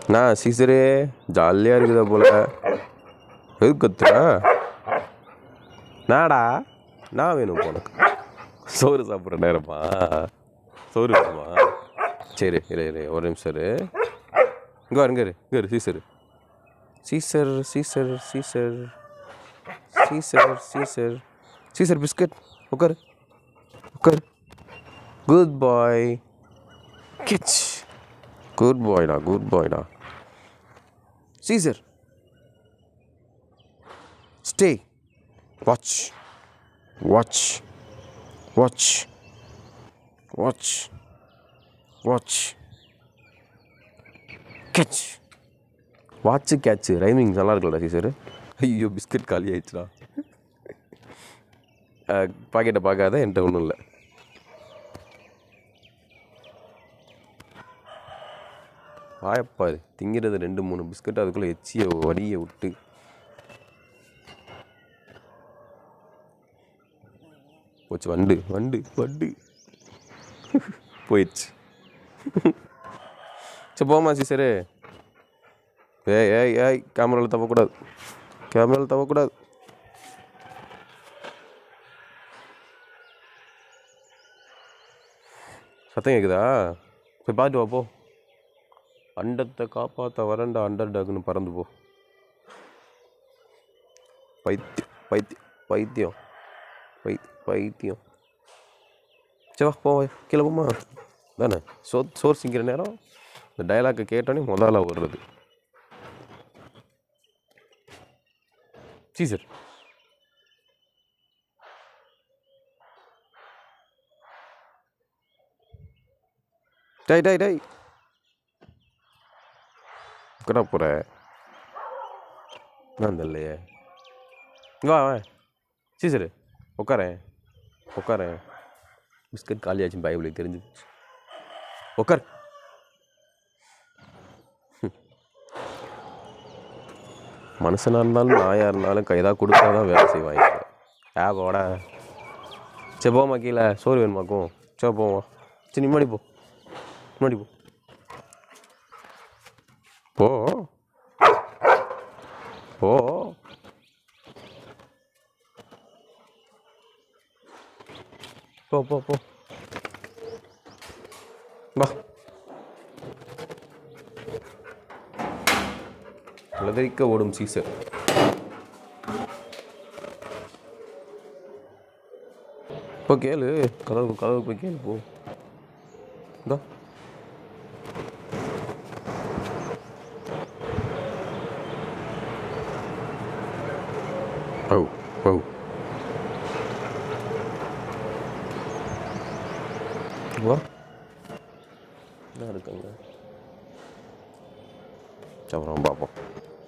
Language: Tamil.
நான் சீசரே ஜாலியாக இருக்குதா போல எது கத்துற நாடா நான் வேணும் உனக்கு சோறு சாப்பிட்ற நேரமா சோறு வேணுமா சரி இரு இரு ஒரு நிமிஷம் இரு இங்கே இங்கே இரு இங்கே இரு Caesar Caesar Caesar Caesar Caesar Caesar Caesar biscuit உட்காரு உட்காரு குட் பாய் கிச் குட் பாய்டா குட் பாய்டா Caesar stay watch watch watch watch watch catch watch catch rhyming நல்லா இருக்குல்ல சீசர் ஐயோ பிஸ்கட் காலி ஆயிடுச்சுடா பாக்கெட்டை பார்க்காத என்கிட்ட ஒன்றும் இல்லை வாயப்பாரு திங்கிறது ரெண்டு மூணு பிஸ்கட் அதுக்குள்ளே எச்சியை வடியை விட்டு போச்சு வண்டு வண்டு வண்டு போயிடுச்சு சரி போமா சீசரு ஏய் ஏய் ஏய் கேமராவில் தவக்கூடாது கேமராவில் தவக்கூடாது சத்தம் கேட்குதா போய் பார்த்துட்டு வா போ அண்டத்தை காப்பாற்ற வரண்ட அண்டர் டாக்னு பறந்து போ பைத்தியம் பைத்தியம் பைத்தியம் பை பைத்தியம் சரி வா போ கீழே போமா தானே சோ சோர் சிங்கிற நேரம் இந்த டயலாக்கை கேட்டோன்னே முதல்ல வர்றது சீசர் டை டை டை உட்கார போகிற நான் இல்லையே இங்க வா வா சீசரு உட்காரேன் உட்காரேன் பிஸ்கட் காலியாச்சும் பைபிளுக்கு தெரிஞ்சு போச்சு உட்கார் மனுஷனாக இருந்தாலும் நாயாக இருந்தாலும் கைதாக கொடுத்தா தான் வேலை செய்வாங்க ஏ போடா சரி போமா கீழே சோறு வேணுமாக்கும் சரி போவோம் சரி முன்னாடி போ முன்னாடி போ போ போ போ போ போ வா உலகரிக்க ஓடும் சீசர் இப்போ கேளு கதவு கதவு போய் கேளு போ இந்தா ஓ ஓ வா என்ன இருக்குங்க அப்புறம் பார்ப்போம்